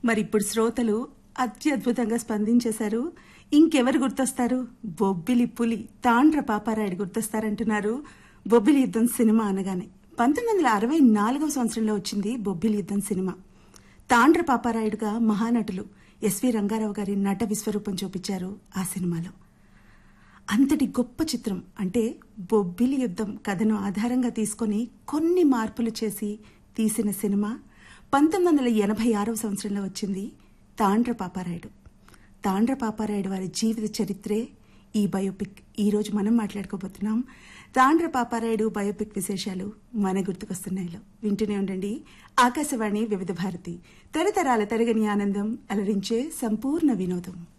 మరి ఇప్పుడు శ్రోతలు అత్యద్భుతంగా స్పందించేశారు ఇంకెవరు గుర్తొస్తారు బొబ్బిలి పులి తాండ్ర పాపారాయుడు గుర్తొస్తారంటున్నారు బొబ్బిలి యుద్ధం సినిమా అనగానే పంతొమ్మిది వందల అరవై నాలుగవ సంవత్సరంలో వచ్చింది బొబ్బిలి యుద్ధం సినిమా తాండ్ర పాపారాయుడుగా మహానటులు ఎస్వి రంగారావు గారి నట విశ్వరూపం చూపించారు ఆ సినిమాలో అంతటి గొప్ప చిత్రం అంటే బొబ్బిలి యుద్ధం కథను ఆధారంగా తీసుకొని కొన్ని మార్పులు చేసి తీసిన సినిమా పంతొమ్మిది వందల ఎనభై ఆరవ సంవత్సరంలో వచ్చింది తాండ్ర పాపారాయుడు తాండ్ర పాపారాయుడు వారి జీవిత చరిత్రే ఈ బయోపిక్ ఈ రోజు మనం మాట్లాడుకోబోతున్నాం తాండ్ర పాపారాయుడు బయోపిక్ విశేషాలు మన గుర్తుకొస్తున్నాయిలో వింటూనే ఉండండి ఆకాశవాణి వివిధ భారతి తరతరాల తరగని ఆనందం అలరించే సంపూర్ణ వినోదం